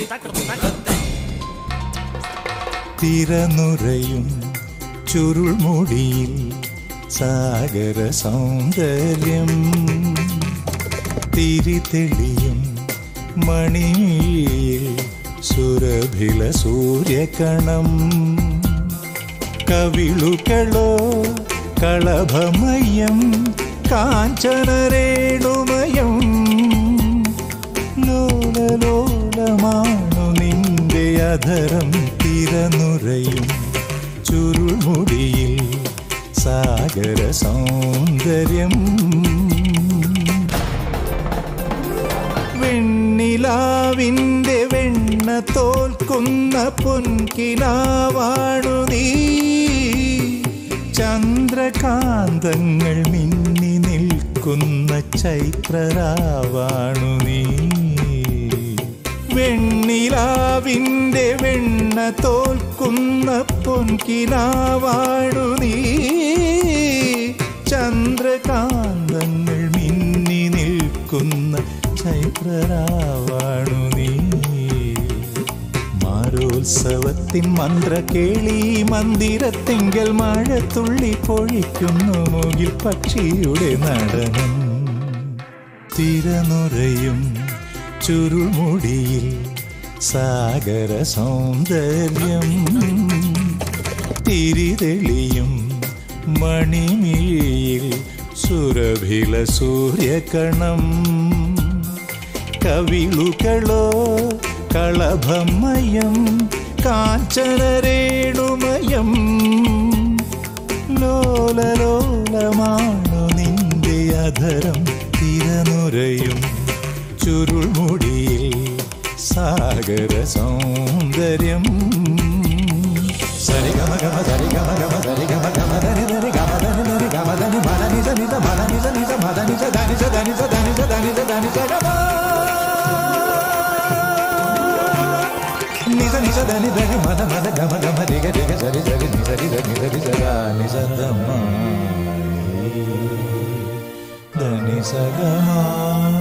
തിരനുറയും ചുരുൾമുടിയിൽ സാഗര സൗന്ദര്യം തിരിതെളിയും മണിയിൽ സുരഭില സൂര്യകണം കവിളുകളോ കളഭമയം കാഞ്ചനരേണുമയം ലോലലോലമാണു നിന്റെ അധരം തിരനുറയും ചുരുൾമുടിയിൽ സാഗര സൗന്ദര്യം വെണ്ണിലാവിൻ്റെ വെണ്ണ തോൽക്കുന്ന പൊൻകിനാവാണു നീ ചന്ദ്രകാന്തങ്ങൾ മിന്നി നിൽക്കുന്ന ചൈത്രരാവാണു നീ വെണ്ണിലാവിൻ്റെ വെണ്ണ തോൽക്കുന്ന പൊൻകിനാവാണു നീ ചന്ദ്രകാന്തങ്ങൾ മിന്നി നിൽക്കുന്ന ചൈത്രരാവാണു നീ മാരോത്സവത്തിൻ മന്ത്രകേളി മന്ദിരത്തിങ്കൽ മഴത്തുള്ളി പൊഴിക്കുന്നു മുകിൽ പക്ഷിയുടെ നടനം തിരനുറയും ചുരുൾമുടിയിൽ സാഗര സൗന്ദര്യം തിരിതെളിയും മണിമിഴിയിൽ സുരഭില സൂര്യകണം കവിളുകളോ കളഭമയം കാഞ്ചനരേണുമയം ലോലലോലമാണു നിന്റെ അധരം തിരനുരയും ചുരുൾമുടിയിൽ സാഗര സൗന്ദര്യം സരിഗമ ഗമ സരിഗമ ഗമ സരിഗമ ഗമ ധനി ധനി ഗമ ധനി ധനി ഗമ ധനി മന നിജ നിജ മന നിജ നിജ മദ നിജ ധനി ജ ധനി ജ ധനി ജ ധനി ജ ധനി ജ ഗമ നിജ നിജ ധനി ധനി മന മന ഗമ ഗമ രിഗ രിഗ സരി സരി നിജ രിഗ നിജ രി സ നിജ ധമ ധനി സ ഗമ